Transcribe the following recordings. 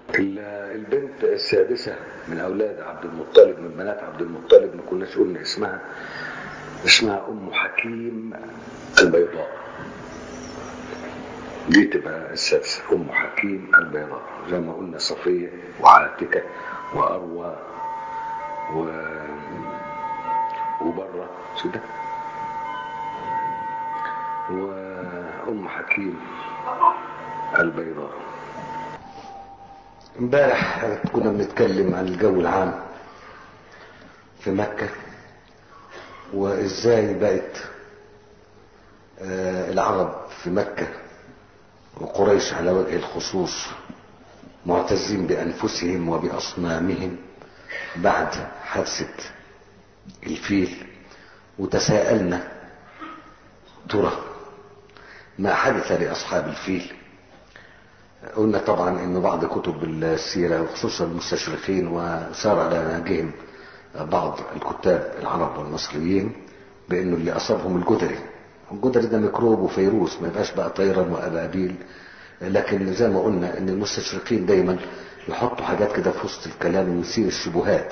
البنت السادسة من أولاد عبد المطلب من بنات عبد المطلب ما كناش قلنا اسمها اسمها أم حكيم البيضاء دي تبقى السادسة أم حكيم البيضاء زي ما قلنا صفية وعاتكة وأروى و... وبرة كده وأم حكيم البيضاء امبارح كنا بنتكلم عن الجو العام في مكة وازاي بقت آه العرب في مكة وقريش على وجه الخصوص معتزين بأنفسهم وبأصنامهم بعد حادثة الفيل وتساءلنا ترى ما حدث لأصحاب الفيل قلنا طبعا ان بعض كتب السيرة وخصوصا المستشرقين وسار على نهجهم بعض الكتاب العرب والمصريين بانه اللي اصابهم الجدري الجدري ده ميكروب وفيروس ما يبقاش بقى طيرا وابابيل لكن زي ما قلنا ان المستشرقين دايما يحطوا حاجات كده في وسط الكلام ويثير الشبهات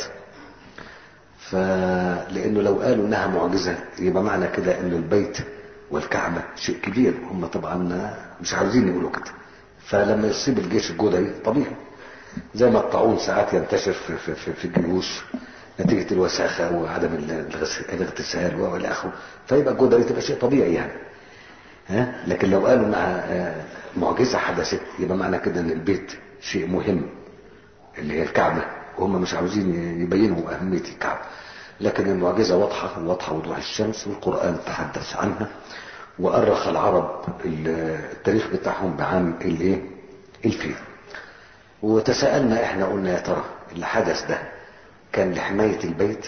فلانه لو قالوا انها معجزه يبقى معنى كده ان البيت والكعبه شيء كبير هم طبعا مش عاوزين يقولوا كده فلما يصيب الجيش الجدري طبيعي زي ما الطاعون ساعات ينتشر في, في, في, في الجيوش نتيجة الوساخة وعدم الاغتسال والى اخره فيبقى الجدري تبقى شيء طبيعي يعني ها لكن لو قالوا انها معجزة حدثت يبقى معنى كده ان البيت شيء مهم اللي هي الكعبة وهم مش عاوزين يبينوا أهمية الكعبة لكن المعجزة واضحة واضحة وضوح الشمس والقرآن تحدث عنها وأرخ العرب التاريخ بتاعهم بعام الايه الفيل وتساءلنا احنا قلنا يا ترى اللي حدث ده كان لحماية البيت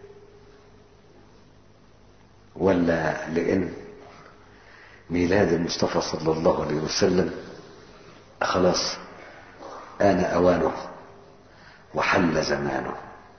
ولا لأن ميلاد المصطفى صلى الله عليه وسلم خلاص آن أوانه وحل زمانه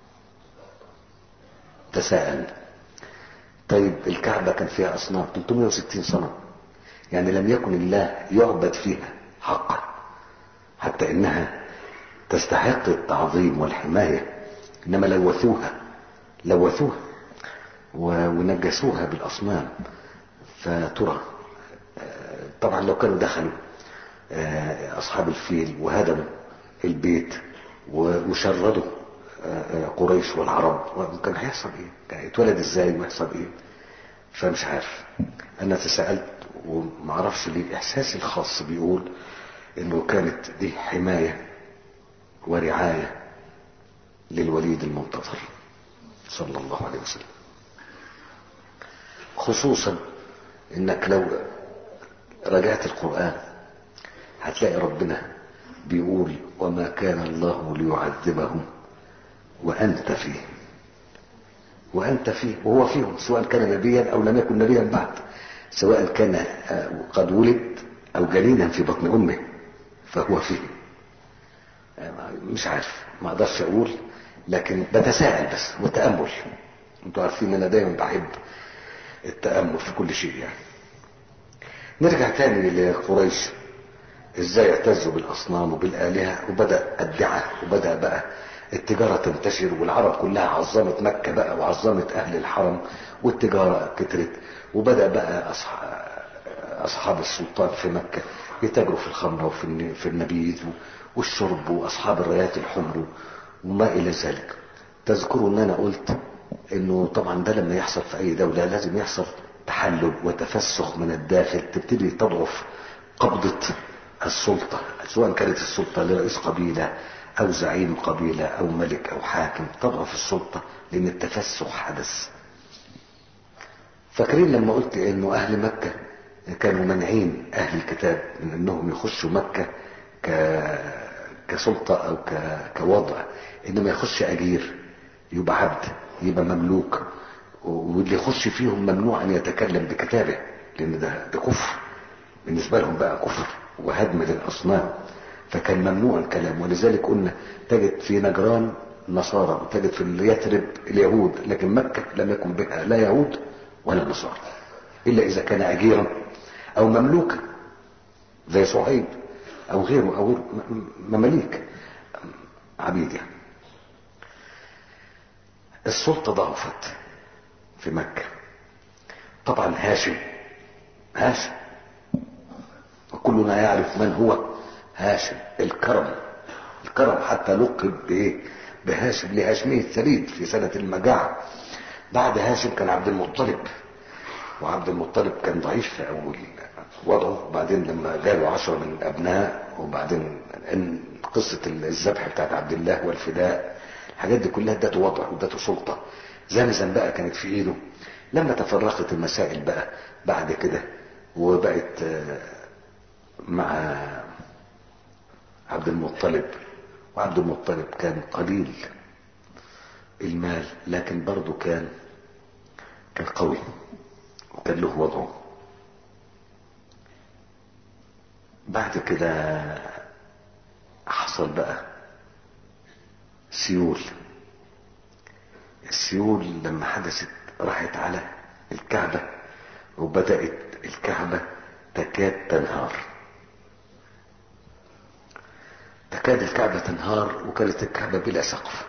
تساءل طيب الكعبة كان فيها أصنام 360 صنم يعني لم يكن الله يعبد فيها حقا حتى إنها تستحق التعظيم والحماية إنما لوثوها لوثوها ونجسوها بالأصنام فترى طبعا لو كانوا دخلوا أصحاب الفيل وهدموا البيت وشردوا قريش والعرب كان هيحصل ايه كان يتولد ازاي ويحصل ايه فمش عارف انا تساءلت ومعرفش ليه احساسي الخاص بيقول انه كانت دي حماية ورعاية للوليد المنتظر صلى الله عليه وسلم خصوصا انك لو رجعت القرآن هتلاقي ربنا بيقول وما كان الله ليعذبهم وأنت فيه وأنت فيه وهو فيهم سواء كان نبيا أو لم يكن نبيا بعد سواء كان قد ولد أو جنينا في بطن أمه فهو فيه مش عارف ما أقدرش أقول لكن بتساءل بس وتأمل انتوا عارفين أنا دايما بحب التأمل في كل شيء يعني نرجع تاني لقريش ازاي اعتزوا بالاصنام وبالالهه وبدا الدعاء وبدا بقى التجاره تنتشر والعرب كلها عظمت مكه بقى وعظمت اهل الحرم والتجاره كترت وبدا بقى اصحاب السلطان في مكه يتاجروا في الخمر وفي في النبيذ والشرب واصحاب الرايات الحمر وما الى ذلك تذكروا ان انا قلت انه طبعا ده لما يحصل في اي دوله لازم يحصل تحلل وتفسخ من الداخل تبتدي تضعف قبضه السلطة سواء كانت السلطة لرئيس قبيلة أو زعيم قبيلة أو ملك أو حاكم تضعف السلطة لأن التفسخ حدث فاكرين لما قلت إنه أهل مكة كانوا منعين أهل الكتاب من أنهم يخشوا مكة ك... كسلطة أو ك... كوضع إنما يخش أجير يبقى عبد يبقى مملوك واللي يخش فيهم ممنوع أن يتكلم بكتابه لأن ده, ده كفر بالنسبة لهم بقى كفر وهدم للأصنام فكان ممنوع الكلام ولذلك قلنا تجد في نجران نصارى وتجد في يثرب اليهود لكن مكة لم يكن بها لا يهود ولا نصارى إلا إذا كان أجيرا أو مملوكا زي صهيب أو غيره أو غيره مماليك عبيد يعني السلطة ضعفت في مكة طبعا هاشم هاشم وكلنا يعرف من هو هاشم الكرم الكرم حتى لقب بايه بهاشم لهاشمه الثريد في سنة المجاعة بعد هاشم كان عبد المطلب وعبد المطلب كان ضعيف في اول وضعه وبعدين لما جاله عشرة من الابناء وبعدين ان قصة الذبح بتاعت عبد الله والفداء الحاجات دي كلها ادته وضع وادته سلطة زمزم بقى كانت في ايده لما تفرقت المسائل بقى بعد كده وبقت مع عبد المطلب وعبد المطلب كان قليل المال لكن برضه كان كان قوي وكان له وضعه بعد كده حصل بقى سيول السيول لما حدثت راحت على الكعبة وبدأت الكعبة تكاد تنهار تكاد الكعبة تنهار وكانت الكعبة بلا سقف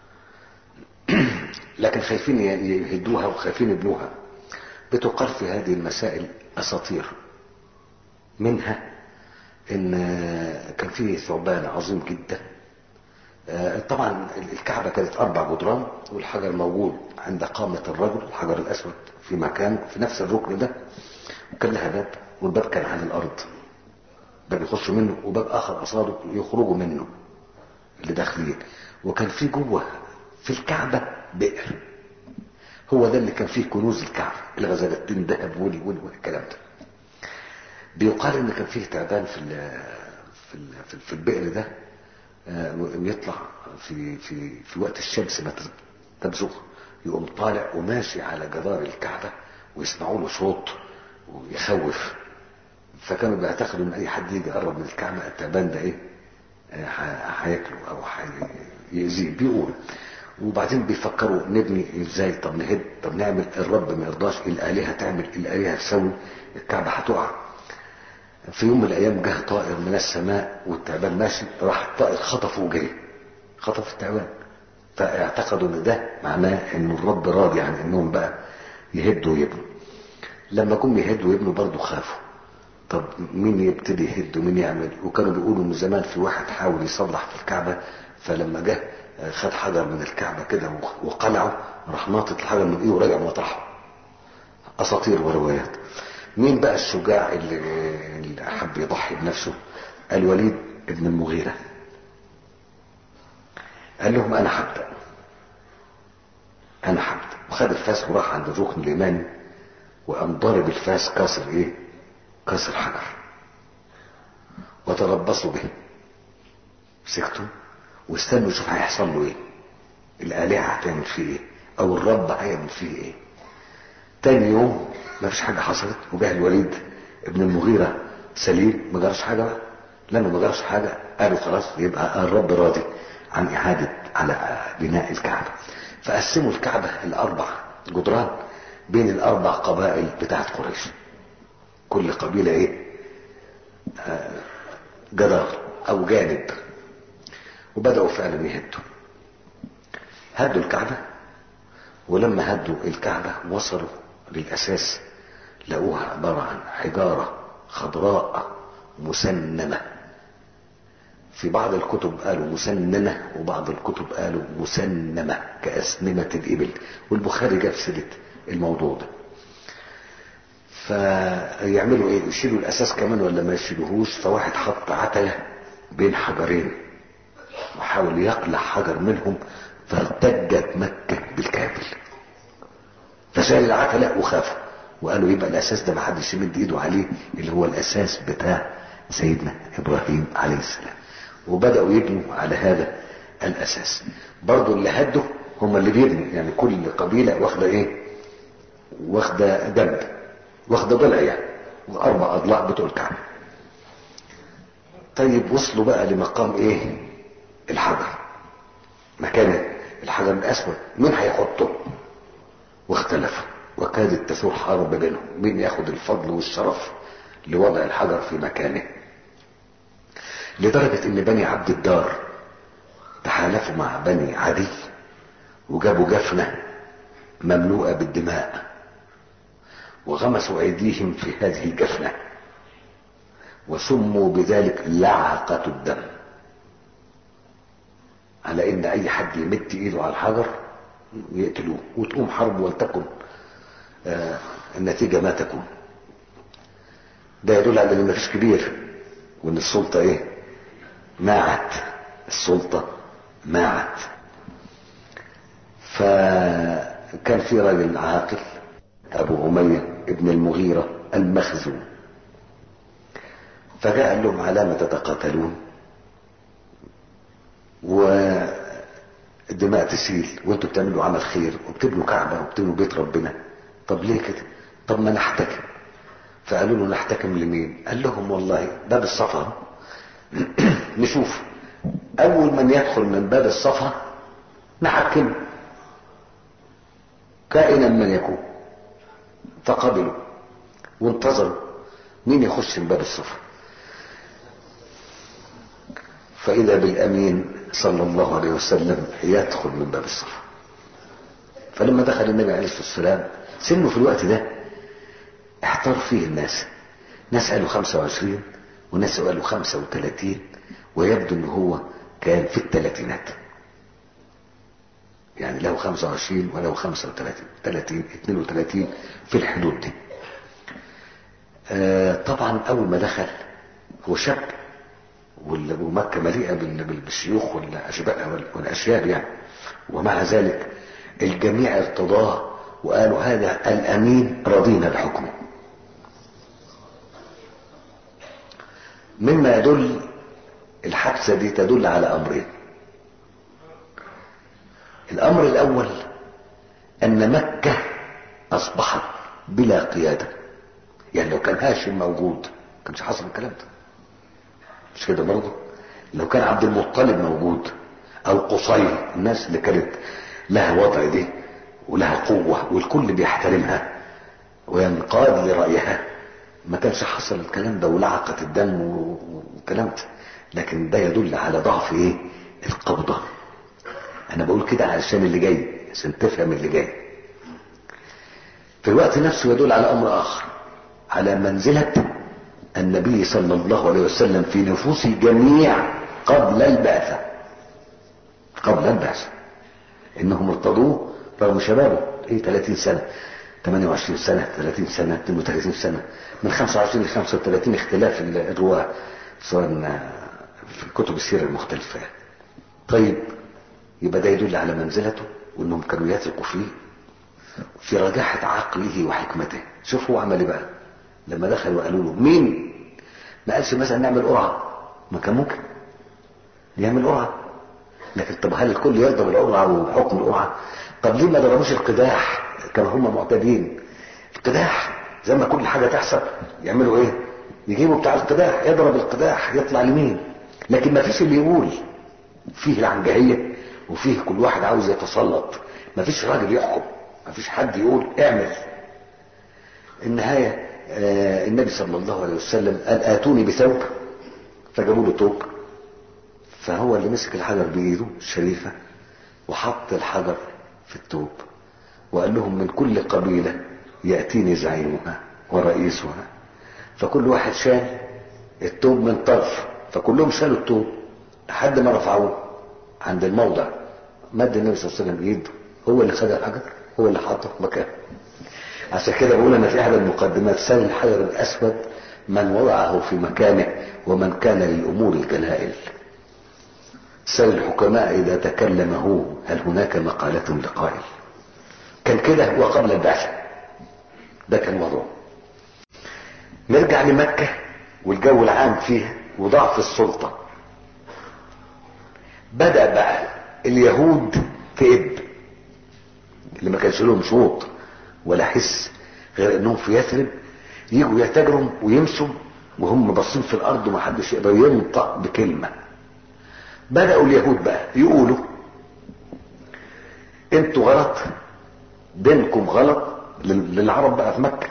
لكن خايفين يهدوها وخايفين يبنوها بتقال في هذه المسائل اساطير منها ان كان فيه ثعبان عظيم جدا طبعا الكعبة كانت اربع جدران والحجر موجود عند قامة الرجل الحجر الاسود في مكان في نفس الركن ده وكان لها باب والباب كان على الارض باب يخشوا منه وباب اخر قصاده يخرجوا منه اللي داخلين وكان في جوه في الكعبة بئر هو ده اللي كان فيه كنوز الكعبة الغزالتين ذهب ولي ولي والكلام ده بيقال ان كان فيه تعبان في ال في ال في, في البئر ده يطلع في في في وقت الشمس ما تبزغ يقوم طالع وماشي على جدار الكعبة ويسمعوا له صوت ويخوف فكانوا بيعتقدوا ان اي حد يجي يقرب من الكعبة التعبان ده ايه هياكله او هيأذيه بيقول وبعدين بيفكروا نبني ازاي طب نهد طب نعمل الرب ما يرضاش الالهه تعمل الالهه تسوي الكعبه هتقع في يوم من الايام جه طائر من السماء والتعبان ماشي راح الطائر خطفه وجري خطف التعبان فاعتقدوا ان ده معناه ان الرب راضي عن انهم بقى يهدوا ويبنوا لما جم يهدوا ويبنوا برضه خافوا طب مين يبتدي يهد ومين يعمل وكانوا بيقولوا من زمان في واحد حاول يصلح في الكعبه فلما جه خد حجر من الكعبة كده وقلعه راح ناطط الحجر من ايده ورجع مطرحه اساطير وروايات مين بقى الشجاع اللي, اللي حب يضحي بنفسه الوليد ابن المغيرة قال لهم انا هبدأ انا هبدأ وخد الفاس وراح عند الركن اليماني وقام ضارب الفاس كسر ايه كسر حجر وتربصوا به سكتوا واستنوا يشوف هيحصل له ايه الآلهة هتعمل فيه ايه او الرب هيعمل فيه ايه تاني يوم ما فيش حاجة حصلت وجاء الوليد ابن المغيرة سليم ما جرش حاجة بقى لما ما جرش حاجة قالوا خلاص يبقى الرب راضي عن إعادة على بناء الكعبة فقسموا الكعبة الأربع جدران بين الأربع قبائل بتاعت قريش كل قبيلة ايه آه جدار أو جانب وبدأوا فعلا يهدوا هدوا الكعبة ولما هدوا الكعبة وصلوا للأساس لقوها عبارة عن حجارة خضراء مسنمة في بعض الكتب قالوا مسننة وبعض الكتب قالوا مسنمة كأسنمة الإبل والبخاري جاب سيرة الموضوع ده فيعملوا ايه يشيلوا الاساس كمان ولا ما يشيلوهوش فواحد حط عتلة بين حجرين وحاول يقلع حجر منهم فارتجت مكة بالكامل فشال العتلة وخافوا وقالوا يبقى الاساس ده ما حدش يمد ايده عليه اللي هو الاساس بتاع سيدنا ابراهيم عليه السلام وبدأوا يبنوا على هذا الاساس برضو اللي هدوا هم اللي بيبنوا يعني كل قبيلة واخدة ايه واخدة جنب واخدة ضلع يعني واربع اضلاع بتوع الكعبة طيب وصلوا بقى لمقام ايه الحجر مكان الحجر الاسود مين هيحطه واختلفوا وكادت تثور حرب بينهم مين ياخد الفضل والشرف لوضع الحجر في مكانه لدرجة ان بني عبد الدار تحالفوا مع بني عدي وجابوا جفنة مملوءة بالدماء وغمسوا أيديهم في هذه الجفنة وسموا بذلك لعقة الدم على ان اي حد يمد ايده على الحجر يقتلوه وتقوم حرب ولتكن آه النتيجة ما تكون ده يدل على ان مفيش كبير وان السلطة ايه ماعت السلطة ماعت فكان في راجل عاقل ابو امية ابن المغيرة المخزوم فجاء قال لهم على ما تتقاتلون والدماء تسيل وانتوا بتعملوا عمل خير وبتبنوا كعبة وبتبنوا بيت ربنا طب ليه كده طب ما نحتكم فقالوا له نحتكم لمين قال لهم والله باب الصفا نشوف اول من يدخل من باب الصفا نحكمه كائنا من يكون فقبلوا وانتظروا مين يخش من باب الصفا فإذا بالأمين صلى الله عليه وسلم يدخل من باب الصفا فلما دخل النبي عليه الصلاة والسلام سنه في الوقت ده احتار فيه الناس ناس قالوا 25 وناس قالوا 35 ويبدو ان هو كان في الثلاثينات يعني له 25 وله 35 30 32 في الحدود دي آه طبعا اول ما دخل هو شاب ومكة مليئة بالشيوخ والأشباء والأشياب يعني ومع ذلك الجميع ارتضاه وقالوا هذا الأمين رضينا بحكمه مما يدل الحادثة دي تدل على أمرين الأمر الأول أن مكة أصبحت بلا قيادة يعني لو كان هاشم موجود كانش حصل الكلام ده مش كده برضه لو كان عبد المطلب موجود او قصي الناس اللي كانت لها وضع دي ولها قوة والكل بيحترمها وينقاد لرأيها ما كانش حصل الكلام ده ولعقة الدم والكلام ده لكن ده يدل على ضعف ايه القبضة انا بقول كده علشان اللي جاي عشان تفهم اللي جاي في الوقت نفسه يدل على امر اخر على منزلة النبي صلى الله عليه وسلم في نفوس الجميع قبل البعثة قبل البعثة انهم ارتضوه رغم شبابه ايه 30 سنة 28 سنة 30 سنة 32 سنة من 25 ل 35 اختلاف الرواة سواء في كتب السيرة المختلفة طيب يبقى ده يدل على منزلته وانهم كانوا يثقوا فيه في رجاحة عقله وحكمته شوف هو عمل ايه بقى لما دخلوا وقالوا له مين ما قالش مثلا نعمل قرعة ما كان ممكن يعمل قرعة لكن طب هل الكل يرضى بالقرعة وبحكم القرعة طب ليه ما ضربوش القداح كما هم معتادين القداح زي ما كل حاجة تحصل يعملوا ايه يجيبوا بتاع القداح يضرب القداح يطلع لمين لكن ما فيش اللي يقول فيه العنجهية وفيه كل واحد عاوز يتسلط ما فيش راجل يحكم ما فيش حد يقول اعمل النهاية آه النبي صلى الله عليه وسلم قال آتوني بثوب فجابوا له ثوب فهو اللي مسك الحجر بإيده الشريفة وحط الحجر في الثوب وقال لهم من كل قبيلة يأتيني زعيمها ورئيسها فكل واحد شال الثوب من طرف فكلهم شالوا الثوب لحد ما رفعوه عند الموضع مد النبي صلى الله عليه وسلم بيده هو اللي خد الحجر هو اللي حطه في مكانه عشان كده بقول انا في احد المقدمات سل الحجر الاسود من وضعه في مكانه ومن كان للامور الجلائل سل الحكماء اذا تكلم هو هل هناك مقالة لقائل كان كده وقبل البعثة ده كان وضعه نرجع لمكة والجو العام فيها وضعف السلطة بدأ بقى اليهود تئب اللي ما كانش لهم شوط ولا حس غير انهم في يثرب يجوا يتاجروا ويمسوا وهم باصين في الارض ومحدش يقدر ينطق بكلمة بدأوا اليهود بقى يقولوا انتوا غلط دينكم غلط للعرب بقى في مكة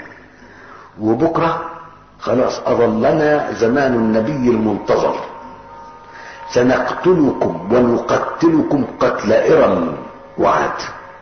وبكرة خلاص اظلنا زمان النبي المنتظر سنقتلكم ونقتلكم قتل ارم وعاد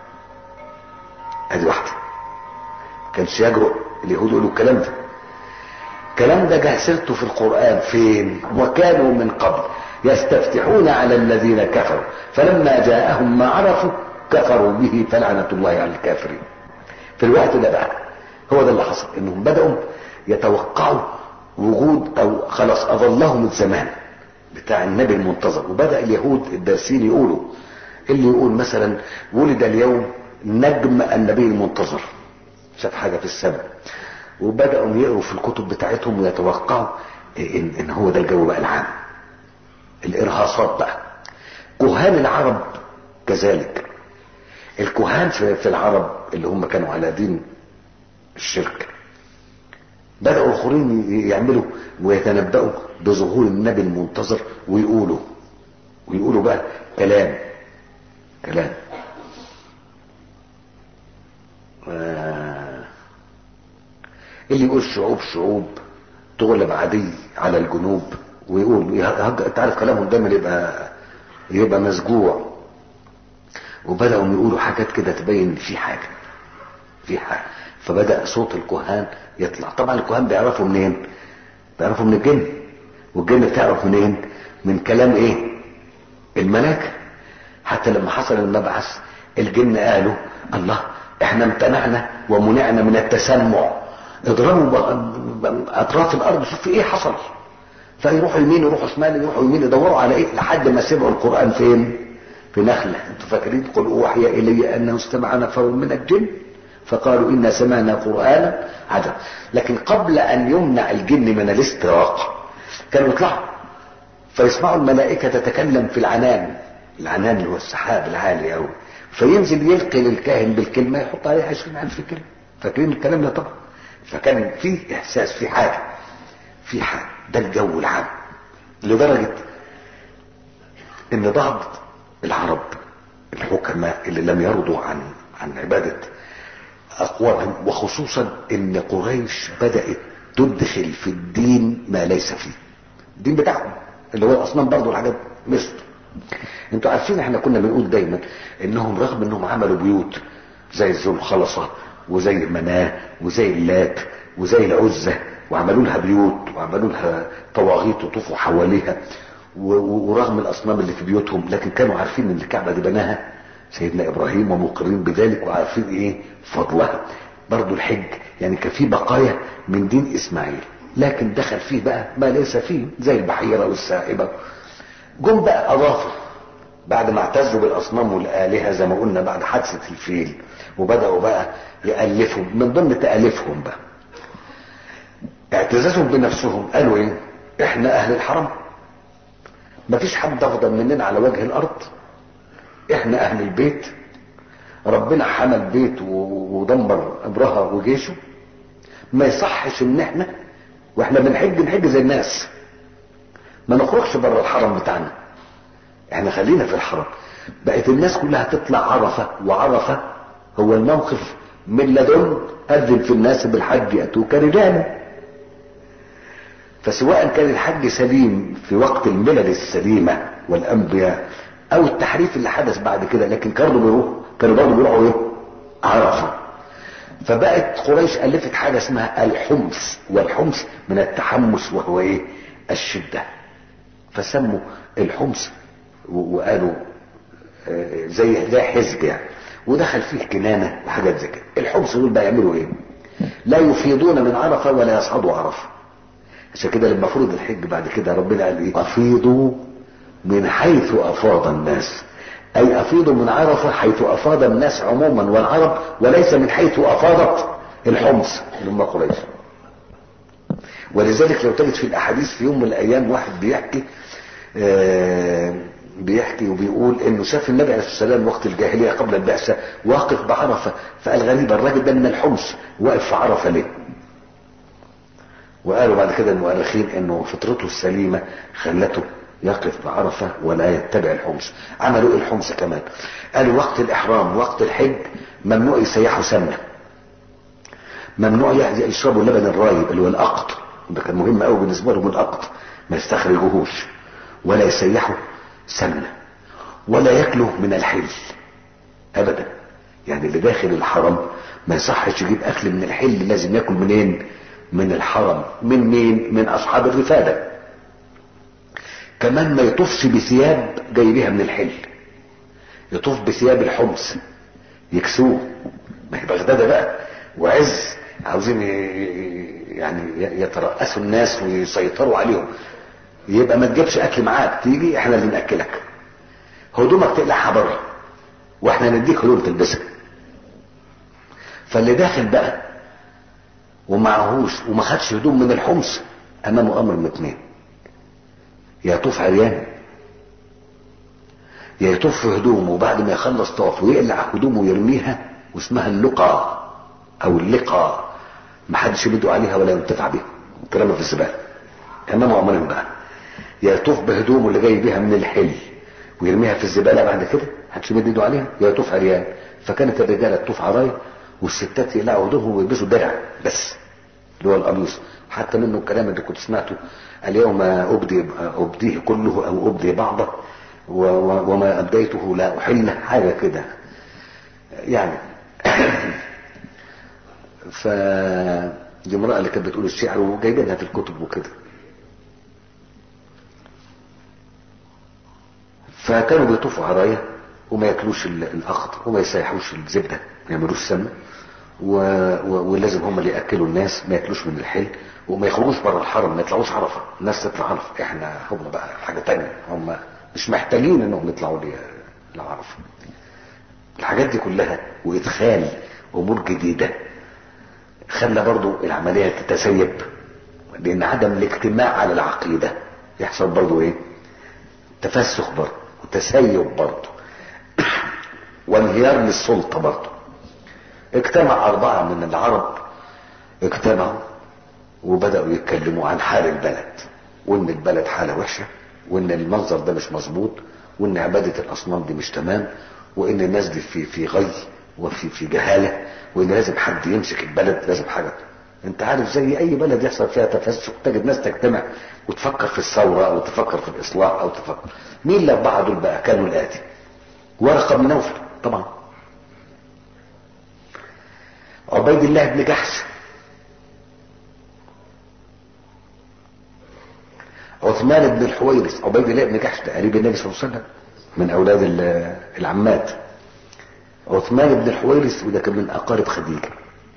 ادي واحده كانش يجرؤ اليهود يقولوا الكلام ده الكلام ده جه سيرته في القران فين وكانوا من قبل يستفتحون على الذين كفروا فلما جاءهم ما عرفوا كفروا به فلعنه الله على الكافرين في الوقت ده بقى هو ده اللي حصل انهم بداوا يتوقعوا وجود او خلاص اظلهم الزمان بتاع النبي المنتظر وبدا اليهود الدارسين يقولوا اللي يقول مثلا ولد اليوم نجم النبي المنتظر شاف حاجه في السماء وبداوا يقروا في الكتب بتاعتهم ويتوقعوا ان, إن هو ده الجو بقى العام الارهاصات بقى كهان العرب كذلك الكهان في, في العرب اللي هم كانوا على دين الشرك بدأوا الآخرين يعملوا ويتنبأوا بظهور النبي المنتظر ويقولوا ويقولوا بقى كلام كلام آه اللي يقول شعوب شعوب تغلب عدي على الجنوب ويقول انت عارف كلامهم دايما يبقى يبقى مسجوع وبدأوا يقولوا حاجات كده تبين في حاجة في حاجة فبدأ صوت الكهان يطلع طبعا الكهان بيعرفوا منين بيعرفوا من الجن والجن بتعرف منين من كلام ايه الملائكة حتى لما حصل المبعث الجن قالوا الله احنا امتنعنا ومنعنا من التسمع اضربوا اطراف الارض شوف في ايه حصل فيروحوا يمين يروحوا شمال يروحوا يمين يدوروا على ايه لحد ما سمعوا القرآن فين في نخلة انتوا فاكرين قل اوحي الي انه استمع نفر من الجن فقالوا إنا سمعنا قرآنا عجب لكن قبل أن يمنع الجن من الاستراق كانوا يطلعوا فيسمعوا الملائكة تتكلم في العنان العنان اللي هو السحاب العالي أوي فينزل يلقي للكاهن بالكلمة يحط عليها عشرين ألف كلمة فاكرين الكلام ده طبعا فكان في إحساس في حاجة في حاجة ده الجو العام لدرجة إن بعض العرب الحكماء اللي لم يرضوا عن عن عباده اقوامهم وخصوصا ان قريش بدأت تدخل في الدين ما ليس فيه الدين بتاعهم اللي هو الاصنام برضه الحاجات مصر انتوا عارفين احنا كنا بنقول دايما انهم رغم انهم عملوا بيوت زي ذو الخلصة وزي مناه وزي اللات وزي العزة وعملوا لها بيوت وعملوا لها طواغيت وطوفوا حواليها ورغم الاصنام اللي في بيوتهم لكن كانوا عارفين ان الكعبة دي بناها سيدنا ابراهيم ومقرين بذلك وعارفين ايه فضلها برضو الحج يعني كان في بقايا من دين اسماعيل لكن دخل فيه بقى ما ليس فيه زي البحيرة والسائبة جم بقى اضافوا بعد ما اعتزوا بالاصنام والالهة زي ما قلنا بعد حادثة الفيل وبدأوا بقى يألفوا من ضمن تأليفهم بقى اعتزازهم بنفسهم قالوا ايه احنا اهل الحرم مفيش حد افضل مننا على وجه الارض احنا اهل البيت ربنا حمى البيت ودمر ابرهة وجيشه ما يصحش ان احنا واحنا بنحج نحج زي الناس ما نخرجش بره الحرم بتاعنا احنا خلينا في الحرم بقت الناس كلها تطلع عرفة وعرفة هو الموقف من لدن أذن في الناس بالحج أتوك رجالا فسواء كان الحج سليم في وقت الملل السليمة والأنبياء او التحريف اللي حدث بعد كده لكن كانوا بيروحوا كانوا برضه بيروحوا ايه عرفه فبقت قريش الفت حاجه اسمها الحمص والحمص من التحمس وهو ايه الشده فسموا الحمص وقالوا زي زي حزب يعني ودخل فيه كنانه وحاجات زي كده الحمص دول بقى يعملوا ايه لا يفيضون من عرفه ولا يصعدوا عرفه عشان كده لما فرض الحج بعد كده ربنا قال ايه افيضوا من حيث افاض الناس اي افيضوا من عرفة حيث افاض الناس عموما والعرب وليس من حيث افاضت الحمص اللي هم قريش ولذلك لو تجد في الاحاديث في يوم من الايام واحد بيحكي آه بيحكي وبيقول انه شاف النبي عليه الصلاه والسلام وقت الجاهليه قبل البعثه واقف بعرفه فقال غريب الراجل ده من الحمص واقف في عرفه ليه؟ وقالوا بعد كده المؤرخين انه فطرته السليمه خلته يقف بعرفة ولا يتبع الحمص عملوا ايه الحمص كمان قالوا وقت الاحرام وقت الحج ممنوع يسيحوا سمنة ممنوع يشربوا اللبن الرايب اللي هو الاقط ده كان مهم قوي بالنسبة لهم الاقط ما يستخرجوهوش ولا يسيحوا سمنة ولا ياكلوا من الحل ابدا يعني اللي داخل الحرم ما يصحش يجيب اكل من الحل لازم ياكل منين من الحرم من مين من اصحاب الرفاده كمان ما يطوفش بثياب جاي بيها من الحل يطوف بثياب الحمص يكسوه ما هي بغدادة بقى وعز عاوزين يعني يترأسوا الناس ويسيطروا عليهم يبقى ما تجيبش اكل معاك تيجي احنا اللي ناكلك هدومك تقلعها بره واحنا نديك هدوم تلبسها فاللي داخل بقى ومعهوش وما خدش هدوم من الحمص امامه امر من اتنين يطوف عريان يطوف في هدومه وبعد ما يخلص طواف ويقلع هدومه ويرميها واسمها اللقى او اللقى ما حدش يمد عليها ولا ينتفع بها ترمى في الزباله امامه امرين بقى يطوف بهدومه اللي جاي بيها من الحل ويرميها في الزباله بعد كده محدش يمد ايده عليها يطوف عريان فكانت الرجاله تطوف عرايا والستات يقلعوا هدومهم ويلبسوا درع بس اللي هو القميص حتى منه الكلام اللي كنت سمعته اليوم ابدي ابديه كله او ابدي بعضه وما ابديته لا احل حاجه كده يعني ف دي امراه اللي كانت بتقول الشعر وجايبينها في الكتب وكده فكانوا بيطوفوا عرايا وما ياكلوش الاخضر وما يسيحوش الزبده ما يعملوش سمنه و... و... ولازم هم اللي ياكلوا الناس ما ياكلوش من الحل وما يخرجوش بره الحرم ما يطلعوش عرفه الناس تطلع عرفه احنا هم بقى حاجه تانية هم مش محتاجين انهم يطلعوا لعرفه الحاجات دي كلها وادخال امور جديده خلى برضو العمليه تتسيب لان عدم الاجتماع على العقيده يحصل برضو ايه تفسخ برضو وتسيب برضو وانهيار للسلطه برضو اجتمع اربعه من العرب اجتمعوا وبداوا يتكلموا عن حال البلد وان البلد حاله وحشه وان المنظر ده مش مظبوط وان عباده الاصنام دي مش تمام وان الناس دي في في غي وفي في جهاله وان لازم حد يمسك البلد لازم حاجه انت عارف زي اي بلد يحصل فيها تفسق تجد ناس تجتمع وتفكر في الثوره او تفكر في الاصلاح او تفكر مين الاربعه دول بقى كانوا الاتي ورقه بن نوفل طبعا عبيد الله بن جحش عثمان بن الحويرث عبيد الله بن جحش ده قريب النبي صلى الله عليه وسلم من اولاد العمات عثمان بن الحويرث وده كان من اقارب خديجه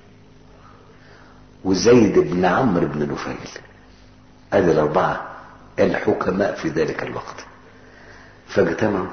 وزيد بن عمرو بن نفيل ادي الاربعه الحكماء في ذلك الوقت فاجتمعوا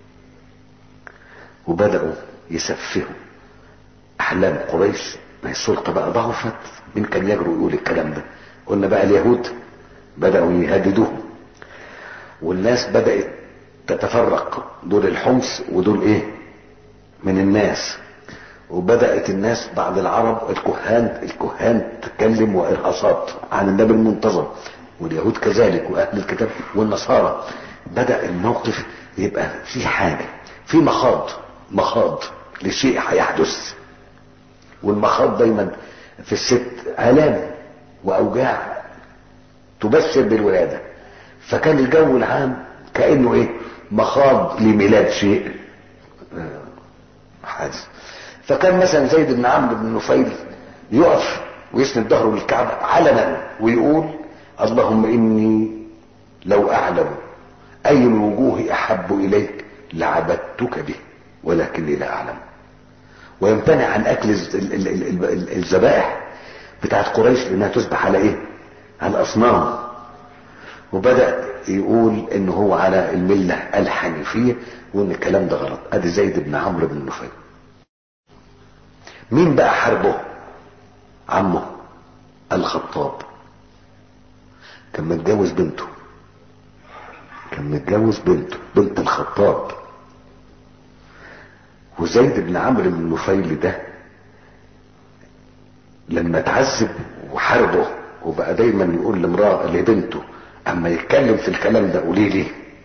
وبداوا يسفهوا احلام قريش ما هي السلطه بقى ضعفت مين كان يجرؤ يقول الكلام ده قلنا بقى اليهود بداوا يهددوهم والناس بدات تتفرق دول الحمص ودول ايه من الناس وبدات الناس بعد العرب الكهان الكهان تتكلم وارهاصات عن النبي المنتظر واليهود كذلك واهل الكتاب والنصارى بدا الموقف يبقى في حاجه في مخاض مخاض لشيء هيحدث والمخاض دايما في الست الام واوجاع تبشر بالولاده فكان الجو العام كانه ايه مخاض لميلاد شيء حادث فكان مثلا زيد بن عمرو بن نفيل يقف ويسند ظهره للكعبة علنا ويقول اللهم إني لو أعلم أي الوجوه أحب إليك لعبدتك به ولكني لا أعلم ويمتنع عن أكل الذبائح بتاعت قريش لأنها تذبح على إيه؟ على الأصنام وبدأ يقول إن هو على الملة الحنيفية وإن الكلام ده غلط أدي زيد بن عمرو بن نفيل مين بقى حاربه عمه الخطاب كان متجوز بنته كان متجوز بنته بنت الخطاب وزيد بن عمرو بن نفيل ده لما اتعذب وحاربه وبقى دايما يقول لامراه لبنته اما يتكلم في الكلام ده قولي لي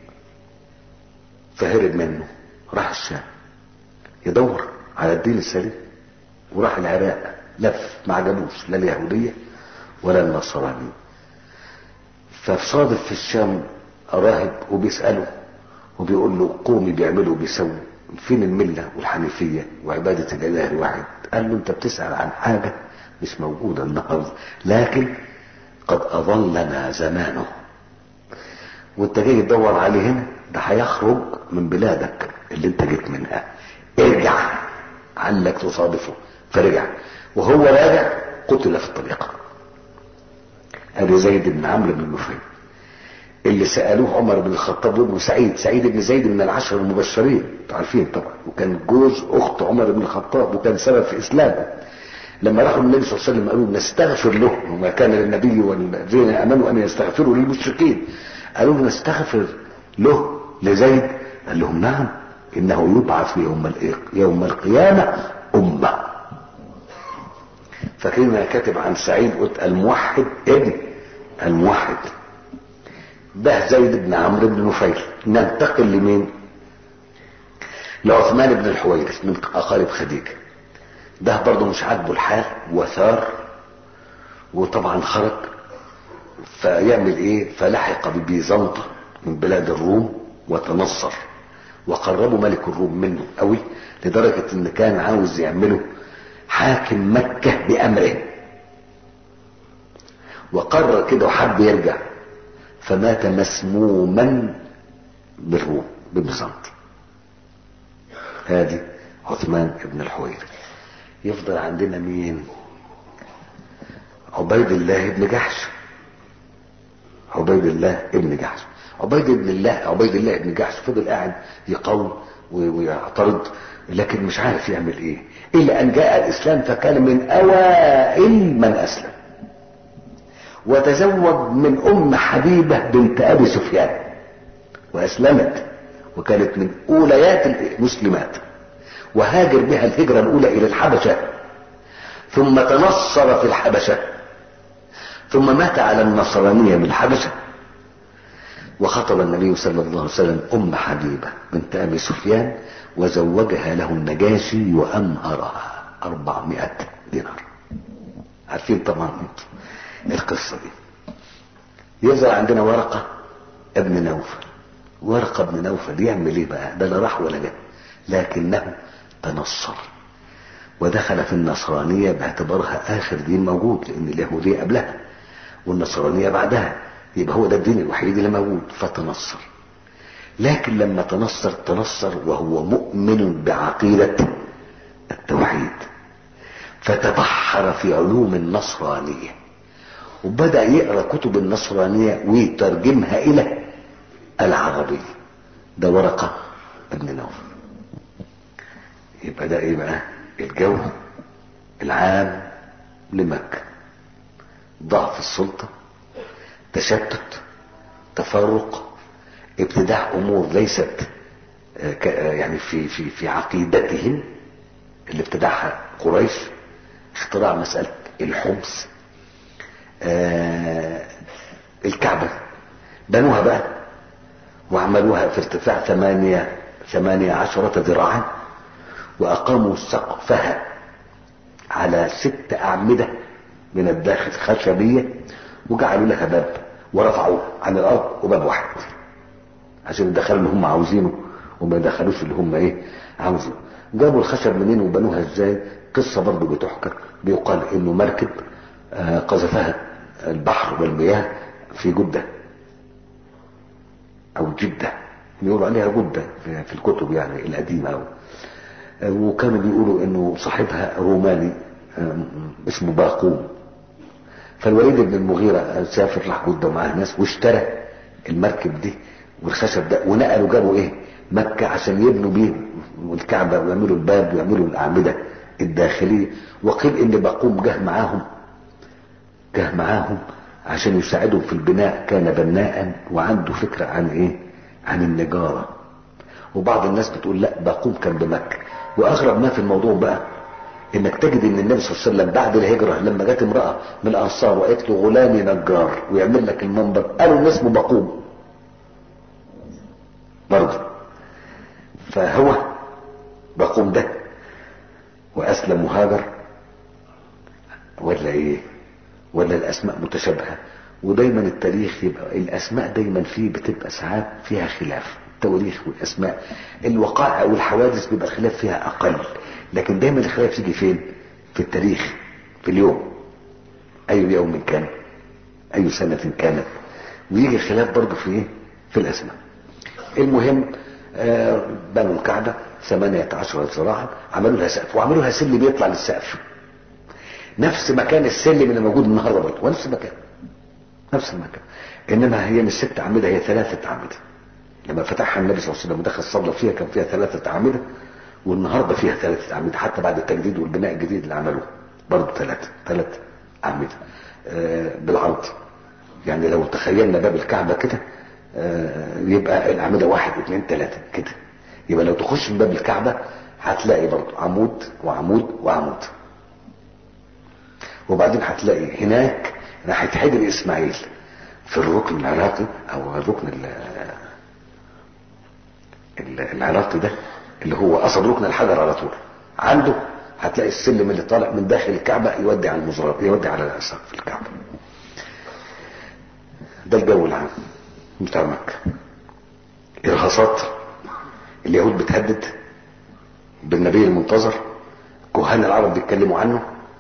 فهرب منه راح الشام يدور على الدين السليم وراح العراق لف ما عجبوش لا اليهودية ولا النصرانية فصادف في الشام راهب وبيسأله وبيقول له قومي بيعملوا وبيسووا فين الملة والحنيفية وعبادة الإله الواحد قال له انت بتسأل عن حاجة مش موجودة النهاردة لكن قد أظلنا زمانه وانت جاي تدور عليه هنا ده هيخرج من بلادك اللي انت جيت منها ارجع عنك تصادفه فرجع وهو راجع قتل في الطريق ابي زيد بن عمرو بن نفيل اللي سألوه عمر بن الخطاب وابنه سعيد سعيد بن زيد من العشر المبشرين عارفين طبعا وكان جوز اخت عمر بن الخطاب وكان سبب في اسلامه لما راحوا النبي صلى الله عليه وسلم قالوا نستغفر له وما كان للنبي والذين امنوا ان يستغفروا للمشركين قالوا نستغفر له لزيد قال لهم نعم انه يبعث يوم يوم القيامه امه فاكرين انا كاتب عن سعيد قلت الموحد ابن الموحد ده زيد بن عمرو بن نفيل ننتقل لمين لعثمان بن الحويرث من اقارب خديجه ده برضه مش عاجبه الحال وثار وطبعا خرج فيعمل ايه فلحق ببيزنطة من بلاد الروم وتنصر وقربوا ملك الروم منه قوي لدرجة ان كان عاوز يعمله حاكم مكة بامره وقرر كده وحب يرجع فمات مسموما بالروم ببيزنطة هادي عثمان بن الحويرث يفضل عندنا مين عبيد الله بن جحش عبيد الله ابن جحش عبيد بن الله عبيد الله ابن جحش فضل قاعد يقاوم ويعترض لكن مش عارف يعمل ايه الا ان جاء الاسلام فكان من اوائل من اسلم وتزوج من ام حبيبه بنت ابي سفيان واسلمت وكانت من اوليات المسلمات وهاجر بها الهجره الاولى الى الحبشه ثم تنصر في الحبشه ثم مات على النصرانية بالحبشة وخطب النبي صلى الله عليه وسلم أم حبيبة بنت أبي سفيان وزوجها له النجاشي وأمهرها أربعمائة دينار عارفين طبعا القصة دي يظهر عندنا ورقة ابن نوفل ورقة ابن نوفل يعمل ايه بقى ده لا راح ولا جه لكنه تنصر ودخل في النصرانية باعتبارها آخر دين موجود لأن اليهودية قبلها والنصرانية بعدها يبقى هو ده الدين الوحيد اللي موجود فتنصر لكن لما تنصر تنصر وهو مؤمن بعقيدة التوحيد فتبحر في علوم النصرانية وبدأ يقرأ كتب النصرانية ويترجمها إلى العربية ده ورقة ابن نوفل يبقى ده ايه بقى الجو العام لمكة ضعف السلطة تشتت تفرق ابتداع امور ليست يعني في في في عقيدتهم اللي ابتدعها قريش اختراع مسألة الحمص آه الكعبة بنوها بقى وعملوها في ارتفاع ثمانية ثمانية عشرة ذراعا وأقاموا سقفها على ست أعمدة من الداخل خشبية وجعلوا لها باب ورفعوا عن الأرض وباب واحد عشان يدخلوا اللي هم عاوزينه وما يدخلوش اللي هم ايه عاوزينه جابوا الخشب منين وبنوها ازاي قصة برضو بتحكى بيقال انه مركب آه قذفها البحر والمياه في جدة او جدة بيقولوا عليها جدة في الكتب يعني القديمة أو وكانوا بيقولوا انه صاحبها روماني اسمه باقوم فالوليد بن المغيرة سافر راح جدة ومعاه ناس واشترى المركب دي والخشب ده ونقلوا جابوا ايه مكة عشان يبنوا بيه الكعبة ويعملوا الباب ويعملوا الأعمدة الداخلية وقيل ان باقوم جه معاهم جه معاهم عشان يساعدهم في البناء كان بناء وعنده فكرة عن ايه عن النجارة وبعض الناس بتقول لا باقوم كان بمكة واغرب ما في الموضوع بقى انك تجد ان النبي صلى الله عليه وسلم بعد الهجرة لما جت امرأة من الانصار وقالت له غلامي نجار ويعمل لك المنبر قالوا الناس اسمه باقوم برضه فهو باقوم ده واسلم وهاجر ولا ايه ولا الاسماء متشابهة ودايما التاريخ يبقى الاسماء دايما فيه بتبقى ساعات فيها خلاف التواريخ والاسماء الوقائع والحوادث بيبقى الخلاف فيها اقل لكن دايما الخلاف يجي فين في التاريخ في اليوم اي يوم كان اي سنة كانت ويجي الخلاف برضه في ايه في الاسماء المهم آه بنوا الكعبة 18 ذراعا عملوا لها سقف وعملوا لها سلم بيطلع للسقف نفس مكان السلم اللي موجود النهارده برضه ونفس المكان نفس المكان انما هي مش ست اعمده هي ثلاثه اعمده لما فتحها النبي صلى الله عليه وسلم ودخل صلى فيها كان فيها ثلاثه اعمده والنهارده فيها ثلاثه اعمده حتى بعد التجديد والبناء الجديد اللي عملوه برضه ثلاثه ثلاث اعمده آه بالعرض يعني لو تخيلنا باب الكعبه كده آه يبقى الاعمده واحد اثنين ثلاثه كده يبقى لو تخش من باب الكعبه هتلاقي برضه عمود وعمود وعمود وبعدين هتلاقي هناك ناحيه حجر اسماعيل في الركن العراقي او الركن العراقي ده اللي هو اصل ركن الحجر على طول عنده هتلاقي السلم اللي طالع من داخل الكعبه يودي على المزراب يودي على سقف الكعبه ده الجو العام بتاع مكه ارهاصات اليهود بتهدد بالنبي المنتظر كهان العرب بيتكلموا عنه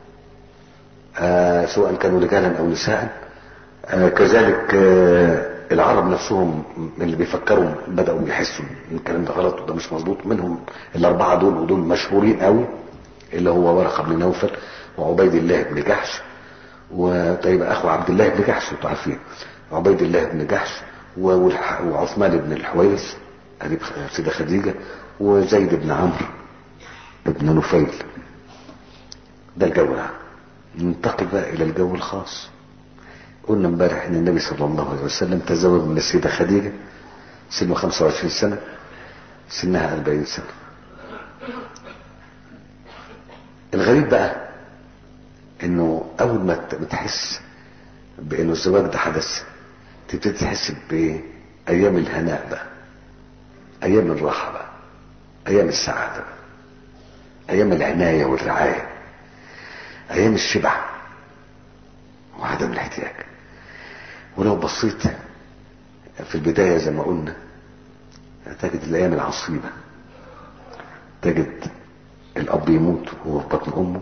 آه سواء كانوا رجالا او نساء آه كذلك آه العرب نفسهم اللي بيفكروا بدأوا يحسوا ان الكلام ده غلط وده مش مظبوط منهم الاربعة دول ودول مشهورين قوي اللي هو ورقة بن نوفل وعبيد الله بن جحش وطيب اخو عبد الله بن جحش انتوا عارفين عبيد الله بن جحش وعثمان بن الحويرث قريب سيدة خديجة وزيد بن عمرو بن نفيل ده الجو العام ننتقل بقى الى الجو الخاص قلنا امبارح ان النبي صلى الله عليه وسلم تزوج من السيدة خديجة سنه 25 سنة سنها 40 سنة الغريب بقى انه اول ما تحس بانه الزواج ده حدث تبتدي تحس بايام الهناء بقى ايام الراحة بقى ايام السعادة بقى ايام العناية والرعاية ايام الشبع وعدم الاحتياج ولو بصيت في البداية زي ما قلنا تجد الايام العصيبة تجد الاب يموت وهو في بطن امه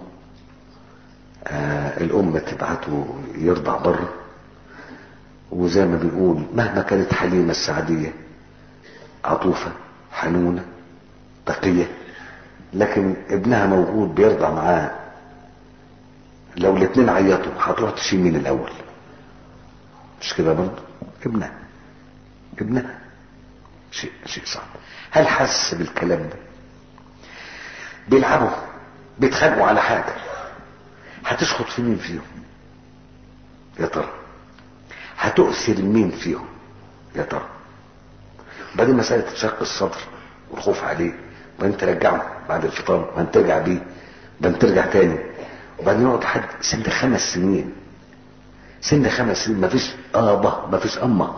آه الام تبعته يرضع بره وزي ما بنقول مهما كانت حليمة السعدية عطوفة حنونة تقية لكن ابنها موجود بيرضع معاه لو الاثنين عيطوا هتروح تشيل مين الاول مش كده برضه ابنها ابنها شيء شيء صعب هل حس بالكلام ده بيلعبوا بيتخانقوا على حاجه هتشخط في مين فيهم يا ترى هتؤثر مين فيهم يا ترى بعدين مسألة شق الصدر والخوف عليه وبعدين ترجعه بعد الفطار وبعدين ترجع بيه وبعدين ترجع تاني وبعدين يقعد لحد سن خمس سنين سن خمس سنين مفيش ابا مفيش امه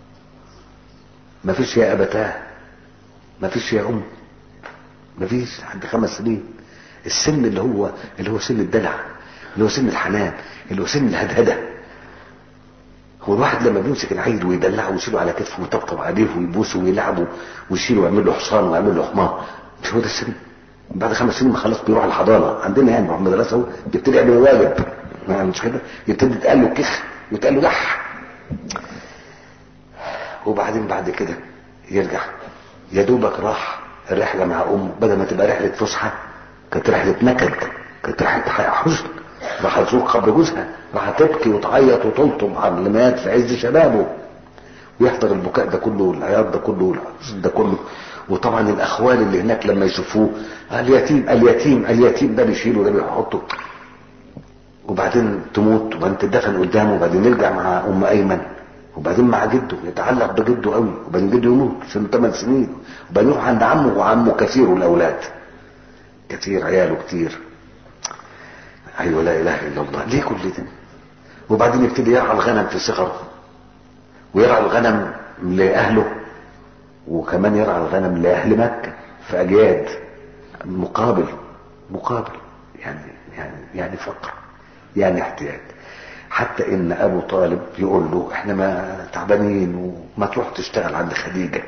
مفيش يا ابتاه مفيش يا ام مفيش عند خمس سنين السن اللي هو اللي هو سن الدلع اللي هو سن الحنان اللي هو سن الهدهده هو الواحد لما بيمسك العيل ويدلعه ويشيله على كتفه ويطبطب عليه ويبوسه ويلعبه ويشيله ويعمل له حصان ويعمل له حمار مش هو ده السن بعد خمس سنين ما خلاص بيروح الحضانه عندنا يعني بيروح المدرسه اهو يبتدي يعمل واجب مش كده يبتدي يتقال له كخ ويتقال له دح وبعدين بعد كده يرجع يا دوبك راح الرحله مع امه بدل ما تبقى رحله فسحه كانت رحله نكد كانت رحله حزن راح تزور قبر جوزها راح تبكي وتعيط وتلطم على اللي مات في عز شبابه ويحضر البكاء ده كله والعياط ده كله والحزن ده كله وطبعا الاخوال اللي هناك لما يشوفوه اليتيم اليتيم اليتيم ده بيشيله ده بيحطه وبعدين تموت وبعدين تدفن قدامه وبعدين يرجع مع ام ايمن وبعدين مع جده يتعلق بجده قوي وبعدين جده يموت سنه 8 سنين وبعدين يروح عند عمه وعمه كثير الاولاد كثير عياله كتير ايوه لا اله الا الله ليه كل ده وبعدين يبتدي يرعى الغنم في صغره ويرعى الغنم لاهله وكمان يرعى الغنم لاهل مكه في اجياد مقابل مقابل يعني يعني يعني فقر يعني احتياج حتى ان ابو طالب يقول له احنا ما تعبانين وما تروح تشتغل عند خديجة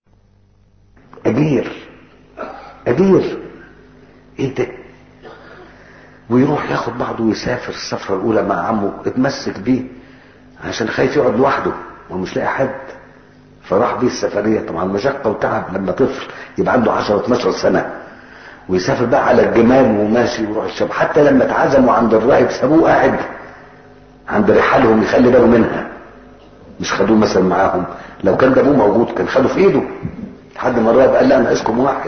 اجير اجير ايه ده ويروح ياخد بعضه ويسافر السفرة الاولى مع عمه اتمسك بيه عشان خايف يقعد لوحده ومش لاقي حد فراح بيه السفرية طبعا مشقة وتعب لما طفل يبقى عنده 10 12 سنة ويسافر بقى على الجمال وماشي ويروح الشام حتى لما اتعزموا عند الراهب سابوه قاعد عند رحالهم يخلي باله منها مش خدوه مثلا معاهم لو كان جابوه موجود كان خدوه في ايده لحد ما الراهب قال لا انا اسكم واحد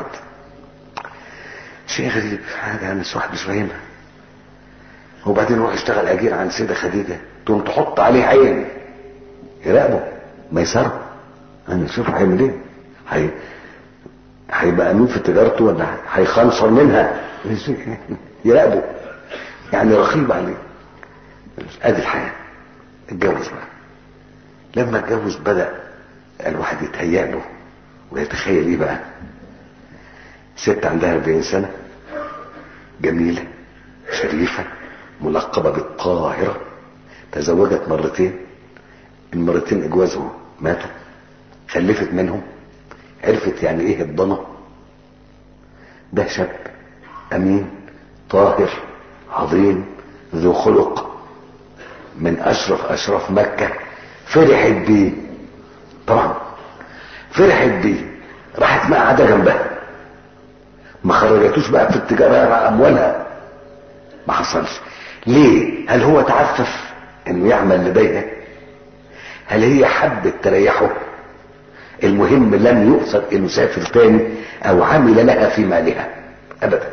شيء غريب حاجة انا واحد مش فاهمها وبعدين يروح يشتغل اجير عند سيدة خديجة تقوم تحط عليه عين يراقبه ميسره انا شوف هيعمل ايه هي هيبقى امين في تجارته ولا هيخنصر منها يراقبه يعني رقيب عليه ادي الحياه اتجوز بقى لما اتجوز بدا الواحد يتهيأ له ويتخيل ايه بقى ست عندها 40 سنه جميله شريفه ملقبه بالطاهره تزوجت مرتين المرتين اجوازهم ماتوا خلفت منهم عرفت يعني ايه الضنا ده شاب امين طاهر عظيم ذو خلق من اشرف اشراف مكة فرحت بيه طبعا فرحت بيه راحت مقعدة جنبها ما خرجتوش بقى في التجارة مع اموالها ما حصلش ليه هل هو تعفف انه يعمل لديها هل هي حبت تريحه المهم لم يقصد انه سافر تاني او عمل لها في مالها ابدا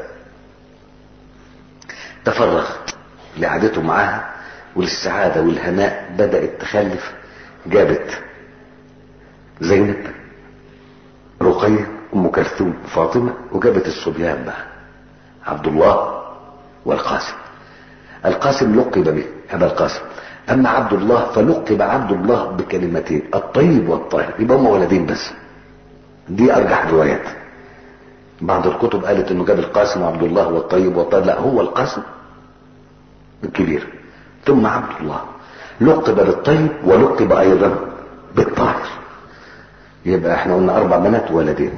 تفرغ لقعدته معاها وللسعادة والهناء بدأت تخلف جابت زينب رقية ام كلثوم فاطمة وجابت الصبيان بقى عبد الله والقاسم القاسم لقب به ابا القاسم اما عبد الله فلقب عبد الله بكلمتين الطيب والطاهر يبقى هم ولدين بس دي ارجح الروايات بعض الكتب قالت انه جاب القاسم وعبد الله والطيب والطاهر لا هو القاسم الكبير ثم عبد الله لقب بالطيب ولقب ايضا بالطاهر يبقى احنا قلنا اربع بنات وولدين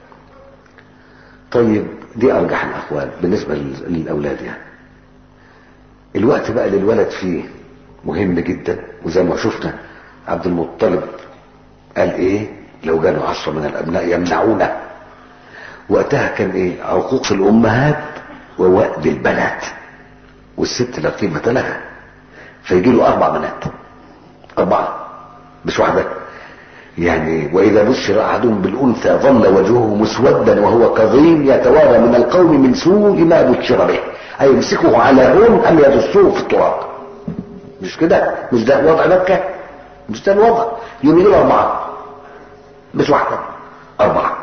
طيب دي ارجح الاقوال بالنسبه للاولاد يعني الوقت بقى للولد فيه مهم جدا وزي ما شفنا عبد المطلب قال ايه لو جاله عشرة من الابناء يمنعونه وقتها كان ايه عقوق الامهات ووأد البنات والست لا قيمة لها فيجي له اربع بنات اربعة مش واحدة يعني واذا بشر احدهم بالانثى ظل وجهه مسودا وهو كظيم يتوارى من القوم من سوء ما بشر به ايمسكه على هون ام يدسوه في التراب مش كده مش ده وضع مكة مش ده الوضع يوم يجيب أربعة مش واحدة أربعة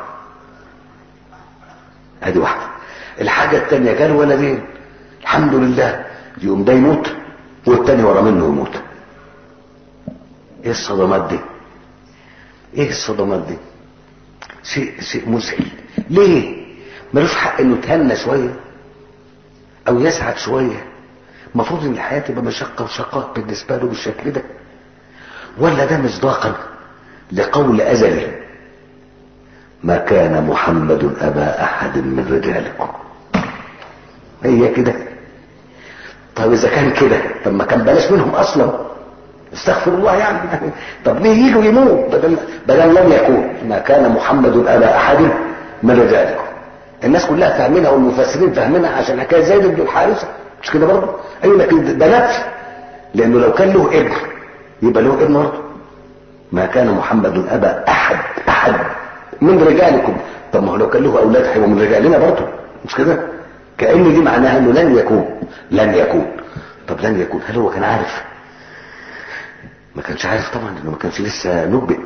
ادي واحدة الحاجة التانية كان ولدين الحمد لله يقوم ده يموت والتاني ورا منه يموت ايه الصدمات دي ايه الصدمات دي شيء شيء مذهل ليه ملوش حق انه يتهنى شويه او يسعد شويه المفروض ان الحياه تبقى مشقه وشقاء بالنسبه له بالشكل ده ولا ده مصداقا لقول ازلي ما كان محمد ابا احد من رجالكم هي كده طب اذا كان كده طب ما كان بلاش منهم اصلا استغفر الله يعني طب ليه يجوا يموت بدل بدل لم يكون ما كان محمد ابا احد من رجالكم الناس كلها فاهمينها والمفسرين فاهمينها عشان حكايه زيد بن الحارثه مش كده برضه ايوه لكن ده نفس لانه لو كان له ابن يبقى له ابن برضه ما كان محمد ابا احد احد من رجالكم طب ما هو لو كان له اولاد هيبقوا من رجالنا برضه مش كده كأن دي معناها انه لن يكون لن يكون طب لن يكون هل هو كان عارف ما كانش عارف طبعا انه ما كانش لسه نبئ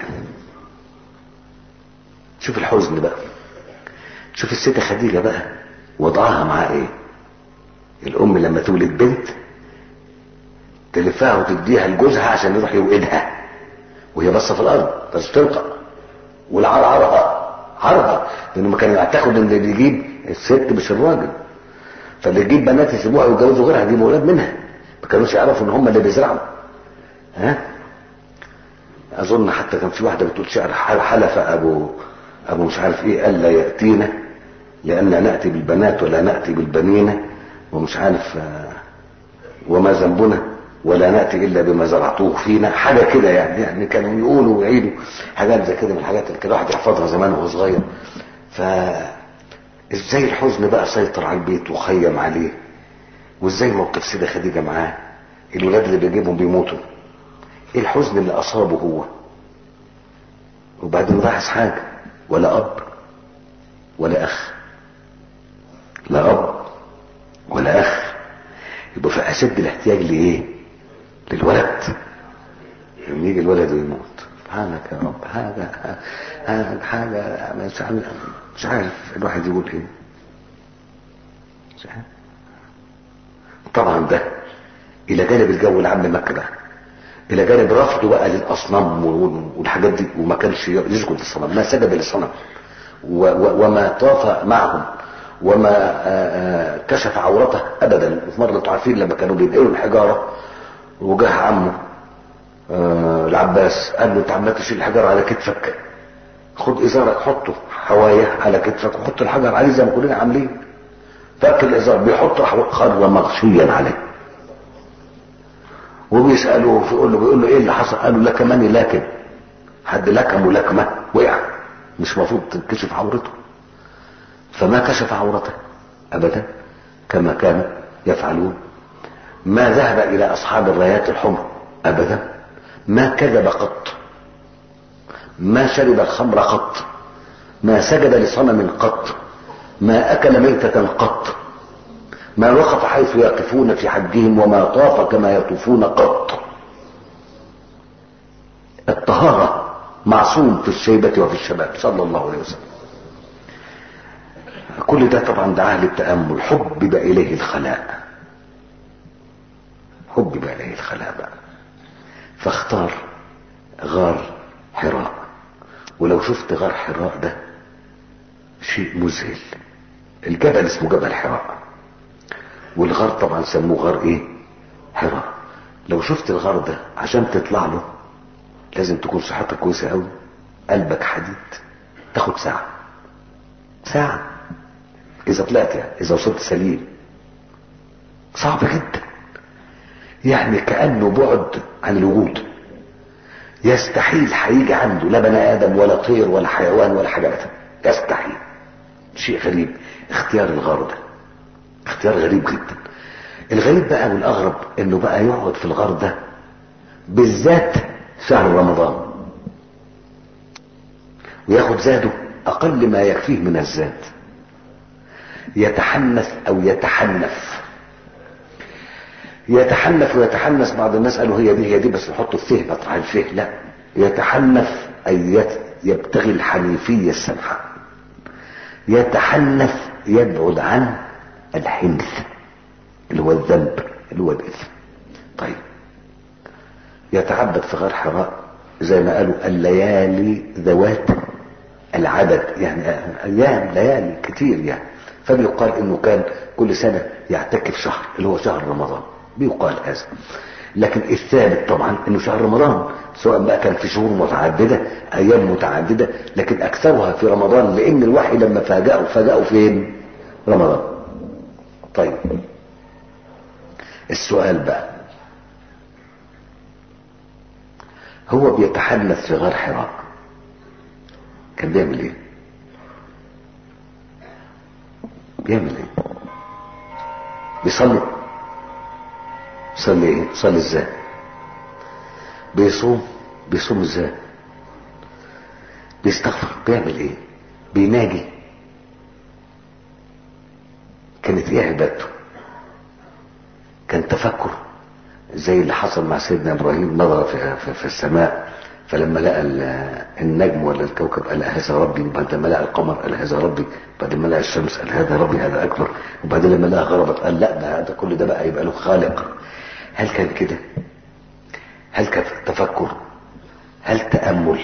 شوف الحزن بقى شوف الست خديجة بقى وضعها مع ايه الام لما تولد بنت تلفها وتديها لجوزها عشان يروح يوقدها وهي باصه في الارض بس تلقى والعار عرها عرها لانه ما كانوا يعتقدوا ان اللي يجيب الست مش الراجل فاللي يجيب بنات يسيبوها ويتجوزوا غيرها يجيبوا اولاد منها ما كانوش يعرفوا ان هم اللي بيزرعوا ها اظن حتى كان في واحده بتقول شعر حلف ابو ابو مش عارف ايه الا ياتينا لان ناتي بالبنات ولا ناتي بالبنين ومش عارف وما ذنبنا ولا ناتي الا بما زرعتوه فينا حاجه كده يعني يعني كانوا يقولوا ويعيدوا حاجات زي كده من الحاجات اللي كان الواحد يحفظها زمان وهو صغير ف ازاي الحزن بقى سيطر على البيت وخيم عليه وازاي موقف سيدة خديجة معاه الولاد اللي بيجيبهم بيموتوا ايه الحزن اللي اصابه هو وبعدين لاحظ حاجة ولا اب ولا اخ لا اب ولا اخ يبقى في اشد الاحتياج لايه للولد لما يجي الولد ويموت سبحانك يا رب هذا هذا حاجة مش عارف مش عارف الواحد يقول ايه مش عارف طبعا ده الى جانب الجو العام مكة بقى الى جانب رفضه بقى للاصنام والحاجات دي وما كانش يسجد للصنم ما سجد للصنم وما طاف معهم وما كشف عورته ابدا في مره انتوا عارفين لما كانوا بينقلوا الحجاره وجاه عمه العباس قال له انت عمال تشيل الحجر على كتفك خد ازارك حطه حوايه على كتفك وحط الحجر عليه زي ما كلنا عاملين فك الازار بيحط خر مغشيا عليه وبيساله بيقول له بيقول له ايه اللي حصل قال له لكمني لكن حد لكم لكمه وقع مش المفروض تنكشف عورته فما كشف عورته ابدا كما كانوا يفعلون ما ذهب الى اصحاب الرايات الحمر ابدا ما كذب قط ما شرب الخمر قط ما سجد لصنم قط ما اكل ميتة قط ما وقف حيث يقفون في حجهم وما طاف كما يطوفون قط الطهارة معصوم في الشيبة وفي الشباب صلى الله عليه وسلم كل ده طبعا دعاه للتأمل حبب إليه الخلاء حبب إليه الخلاء بقى فاختار غار حراء ولو شفت غار حراء ده شيء مذهل الجبل اسمه جبل حراء والغار طبعا سموه غار ايه حراء لو شفت الغار ده عشان تطلع له لازم تكون صحتك كويسه قوي قلبك حديد تاخد ساعه ساعه اذا طلعت يعني اذا وصلت سليم صعب جدا يعني كانه بعد عن الوجود يستحيل هيجي عنده لا بني ادم ولا طير ولا حيوان ولا حاجه ابدا يستحيل شيء غريب اختيار الغار ده اختيار غريب جدا الغريب بقى والاغرب انه بقى يقعد في الغار ده بالذات شهر رمضان وياخد زاده اقل ما يكفيه من الزاد يتحنث او يتحنف يتحنف ويتحنس بعض الناس قالوا هي دي هي دي بس نحط الفه مطرح الفه لا يتحنف اي يبتغي الحنيفيه السمحه يتحنف يبعد عن الحنث اللي هو الذنب اللي هو الاثم طيب يتعبد في غار حراء زي ما قالوا الليالي ذوات العدد يعني ايام ليالي كتير يعني فبيقال انه كان كل سنة يعتكف شهر اللي هو شهر رمضان بيقال هذا لكن الثابت طبعا انه شهر رمضان سواء بقى كان في شهور متعددة ايام متعددة لكن اكثرها في رمضان لان الوحي لما فاجأه فاجأه فين رمضان طيب السؤال بقى هو بيتحنث في غار حراء كان بيعمل ايه بيعمل ايه بيصلي بيصلي ايه بيصلي ازاي بيصوم بيصوم ازاي بيستغفر بيعمل ايه بيناجي كانت ايه عبادته كان تفكر زي اللي حصل مع سيدنا ابراهيم نظر في, في, في السماء فلما لقى النجم ولا الكوكب قال هذا ربي وبعد ما لقى القمر قال هذا ربي بعد ما لقى الشمس قال هذا ربي هذا اكبر وبعدين لما لقى غربت قال لا ده, ده كل ده بقى يبقى له خالق هل كان كده هل كان تفكر هل تأمل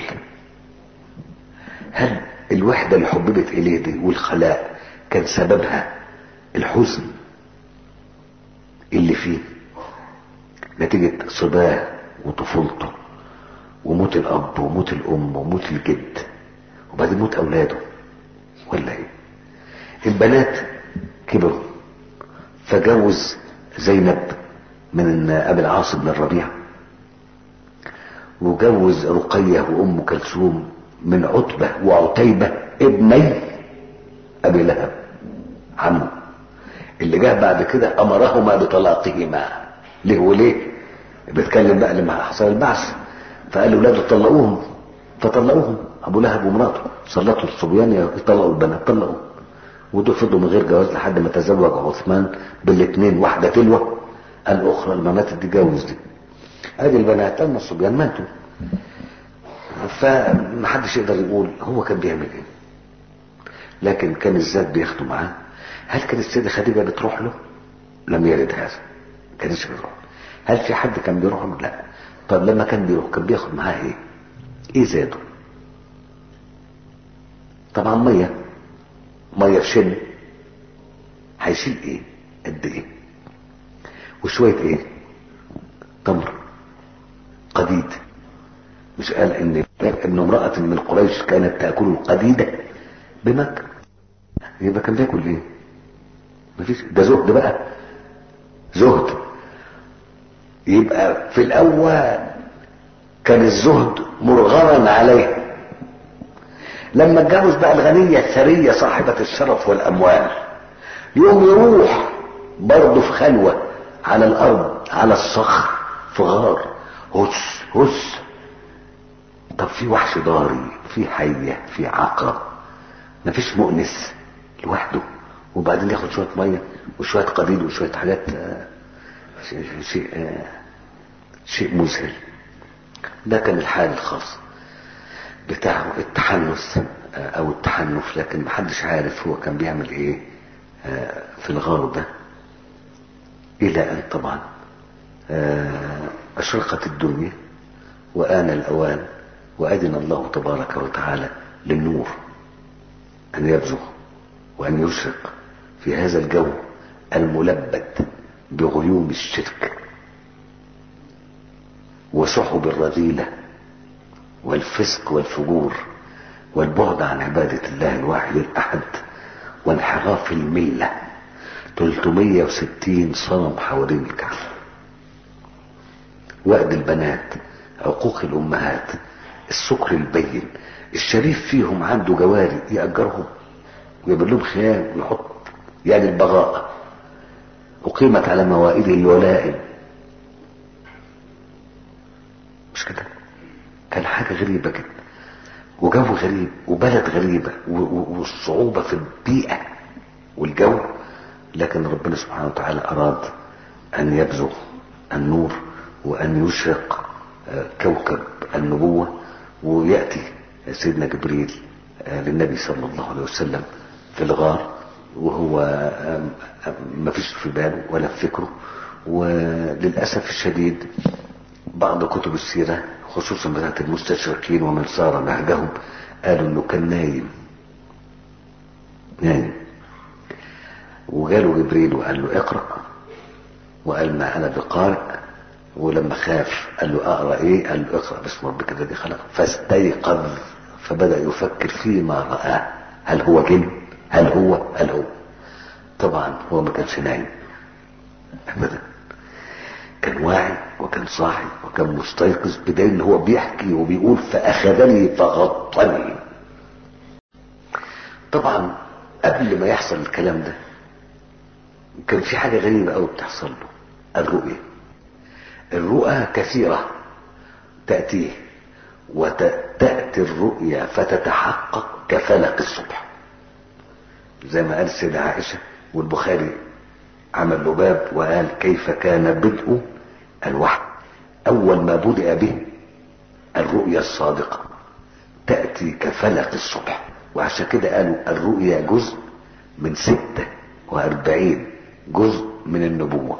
هل الوحدة اللي حببت إليه دي والخلاء كان سببها الحزن اللي فيه نتيجة صباه وطفولته وموت الأب وموت الأم وموت الجد وبعدين موت أولاده ولا إيه البنات كبروا فجوز زينب من أبي العاص بن الربيع وجوز رقية وأم كلثوم من عتبة وعتيبة ابني أبي لهب عمه اللي جه بعد كده أمرهما بطلاقهما ليه وليه بيتكلم بقى لما حصل البعث فقال لاولاده طلقوهم فطلقوهم ابو لهب ومراته سلطوا الصبيان يطلقوا البنات طلقوا ودول فضلوا من غير جواز لحد ما تزوج عثمان بالاثنين واحده تلوى الاخرى اللي ماتت دي جوز دي ادي البنات اما الصبيان ماتوا فمحدش يقدر يقول هو كان بيعمل ايه لكن كان الزاد بياخده معاه هل كانت السيده خديجه بتروح له لم يرد هذا كانش بيروح هل في حد كان بيروح له لا طب لما كان بيروح كان بياخد معاه ايه ايه زاده طبعا ميه ميه في شن هيشيل ايه قد ايه وشويه ايه تمر قديد مش قال ان ابن امرأة من قريش كانت تأكل القديدة بمكة يبقى كان بياكل ايه مفيش ده زهد بقى زهد يبقى في الاول كان الزهد مرغما عليه لما اتجوز بقى الغنية الثرية صاحبة الشرف والاموال يوم يروح برضه في خلوة على الارض على الصخر في غار هس هس طب في وحش ضاري في حية في عقرب مفيش مؤنس لوحده وبعدين ياخد شوية مية وشوية قديد وشوية حاجات آه شيء شيء, آه شيء مذهل ده كان الحال الخاص بتاعه التحنث آه او التحنف لكن محدش عارف هو كان بيعمل ايه في الغار ده الى ان طبعا اشرقت الدنيا وآن الأوان وأذن الله تبارك وتعالى للنور أن يبزغ وأن يشرق في هذا الجو الملبد بغيوم الشرك وسحب الرذيلة والفسق والفجور والبعد عن عبادة الله الواحد الأحد وانحراف الملة 360 صنم حوالين الكعبة وأد البنات عقوق الامهات السكر البين الشريف فيهم عنده جواري يأجرهم ويعمل لهم خيام ويحط يعني البغاء أقيمت على موائده الولائم مش كده كان حاجة غريبة جدا وجو غريب وبلد غريبة والصعوبة في البيئة والجو لكن ربنا سبحانه وتعالى أراد أن يبزغ النور وأن يشرق كوكب النبوة ويأتي سيدنا جبريل للنبي صلى الله عليه وسلم في الغار وهو ما فيش في باله ولا في فكره وللأسف الشديد بعض كتب السيرة خصوصا بتاعت المستشرقين ومن سار نهجهم قالوا انه كان نايم نايم وجاله جبريل وقال له اقرأ وقال ما انا بقارئ ولما خاف قال له اقرا ايه قال له اقرا باسم ربك الذي خلق فاستيقظ فبدا يفكر فيما راه هل هو جن هل هو هل هو طبعا هو ما كانش نايم ابدا كان واعي وكان صاحي وكان مستيقظ بدليل ان هو بيحكي وبيقول فاخذني فغطني طبعا قبل ما يحصل الكلام ده كان في حاجه غريبه قوي بتحصل له الرؤيه الرؤى كثيرة تأتيه وتأتي الرؤيا فتتحقق كفلق الصبح زي ما قال السيدة عائشة والبخاري عمل له باب وقال كيف كان بدء الوحي أول ما بدأ به الرؤيا الصادقة تأتي كفلق الصبح وعشان كده قالوا الرؤيا جزء من ستة وأربعين جزء من النبوة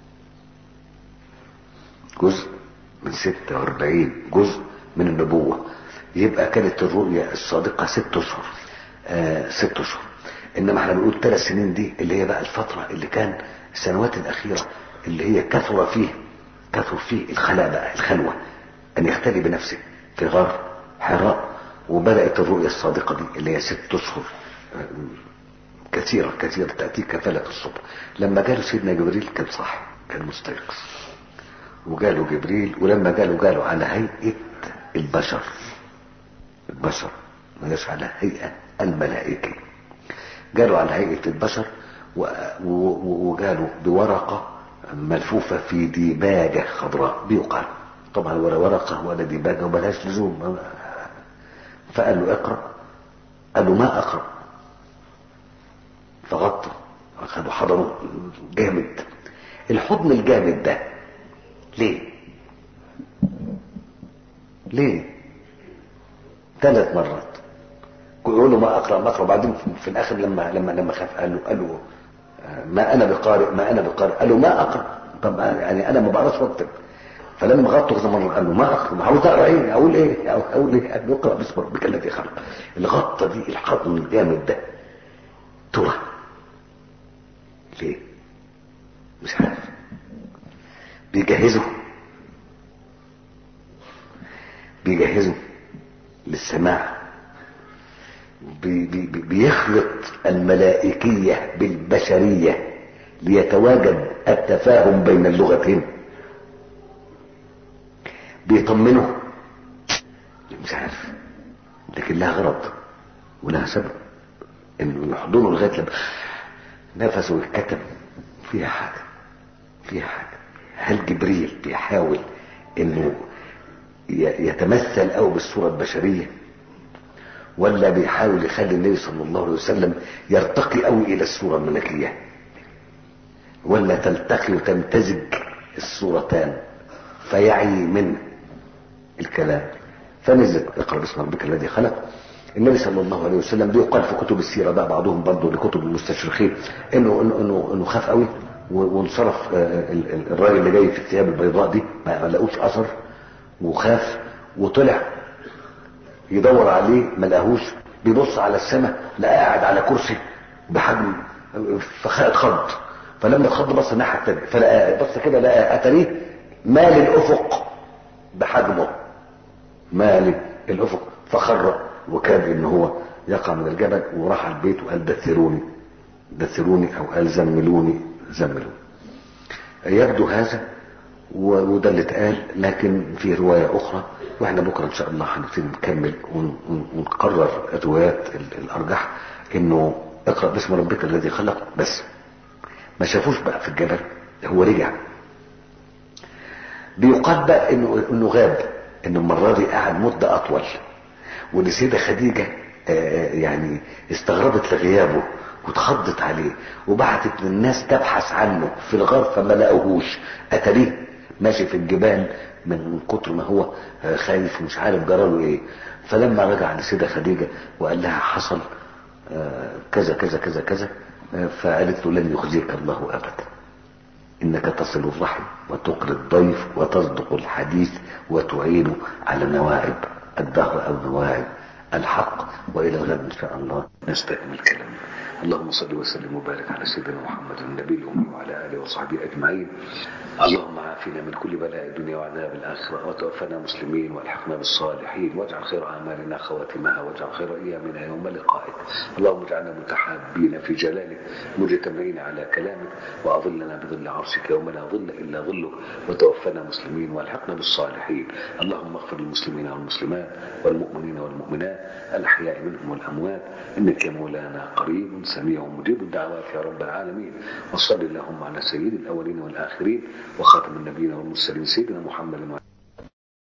جزء من ستة واربعين جزء من النبوة يبقى كانت الرؤيا الصادقة ست اشهر آه ست اشهر انما احنا بنقول ثلاث سنين دي اللي هي بقى الفترة اللي كان السنوات الاخيرة اللي هي كثر فيه كثر فيه الخلاء بقى الخلوة أن يختلي بنفسه في غار حراء وبدأت الرؤيا الصادقة دي اللي هي ست أشهر كثيرة كثيرة تأتي كفلة الصبح لما جاله سيدنا جبريل كان صاحي كان مستيقظ وجاله جبريل ولما جاله جاله على هيئة البشر البشر ملاش على هيئة الملائكة جاله على هيئة البشر وجاله بورقة ملفوفة في ديباجة خضراء بيقال طبعا ولا ورقة ولا ديباجة وملهاش لزوم فقال له اقرأ قال له ما اقرأ فغطى اخذوا حضنه جامد الحضن الجامد ده ليه ليه ثلاث مرات يقول له ما اقرا ما اقرا بعدين في الاخر لما لما لما خاف قال له قال له ما انا بقارئ ما انا بقارئ قال له ما اقرا طب يعني انا ما بقراش واكتب فلما غطوا كذا مره قال له ما اقرا عاوز اقرا ايه اقول ايه اقول ايه قال له اقرا باسم ربك الذي خلق الغطه دي الحضن الجامد ده ترى ليه مش عارف بيجهزوا بيجهزوا للسماع بي بي بيخلط الملائكية بالبشرية ليتواجد التفاهم بين اللغتين بيطمنوا مش عارف لكن لها غرض ولها سبب انه يحضنوا لغايه لما نفسه يتكتم فيها حاجه فيها حاجه هل جبريل بيحاول انه يتمثل او بالصوره البشريه ولا بيحاول يخلي النبي صلى الله عليه وسلم يرتقي قوي الى الصوره الملكيه ولا تلتقي وتمتزج الصورتان فيعي من الكلام فنزل اقرا باسم ربك الذي خلق النبي صلى الله عليه وسلم بيقال في كتب السيره بقى بعضهم برضه لكتب المستشرقين انه انه انه, إنه خاف قوي وانصرف الراجل اللي جاي في الثياب البيضاء دي ما لقوش اثر وخاف وطلع يدور عليه ما لقاهوش بيبص على السماء لقى قاعد على كرسي بحجم فاتخض فلما اتخض بص الناحيه الثانيه فلقى بص كده لقى اتريه مال الافق بحجمه مال الافق فخر وكاد ان هو يقع من الجبل وراح على البيت وقال دثروني دثروني او قال زملوني زملوني يبدو هذا وده اللي اتقال لكن في رواية اخرى واحنا بكرة ان شاء الله هنبتدي نكمل ونقرر الروايات الارجح انه اقرأ باسم ربك الذي خلق بس ما شافوش بقى في الجبل هو رجع بيقال بقى انه انه غاب انه المرة دي قعد مدة اطول وان السيدة خديجة يعني استغربت لغيابه واتخضت عليه وبعتت للناس تبحث عنه في الغار فما لقوهوش اتريه ماشي في الجبال من كتر ما هو خايف ومش عارف جراله ايه فلما رجع لسيدة خديجة وقال لها حصل كذا كذا كذا كذا فقالت له لن يخزيك الله ابدا انك تصل الرحم وتقري الضيف وتصدق الحديث وتعين على نواعب الدهر او نواعب الحق والى الغد ان شاء الله نستكمل كلامنا اللهم صل وسلم وبارك على سيدنا محمد النبي الامي وعلى اله وصحبه اجمعين اللهم عافنا من كل بلاء الدنيا وعذاب الاخره وتوفنا مسلمين والحقنا بالصالحين واجعل خير اعمالنا خواتمها واجعل خير ايامنا يوم لقائك اللهم اجعلنا متحابين في جلالك مجتمعين على كلامك واظلنا بظل عرشك يوم لا ظل الا ظلك وتوفنا مسلمين والحقنا بالصالحين اللهم اغفر للمسلمين والمسلمات والمؤمنين والمؤمنات الاحياء منهم والاموات انك يا مولانا قريب سميع مجيب الدعوات يا رب العالمين وصل اللهم على سيد الاولين والاخرين وخاتم النبيين والمرسلين سيدنا محمد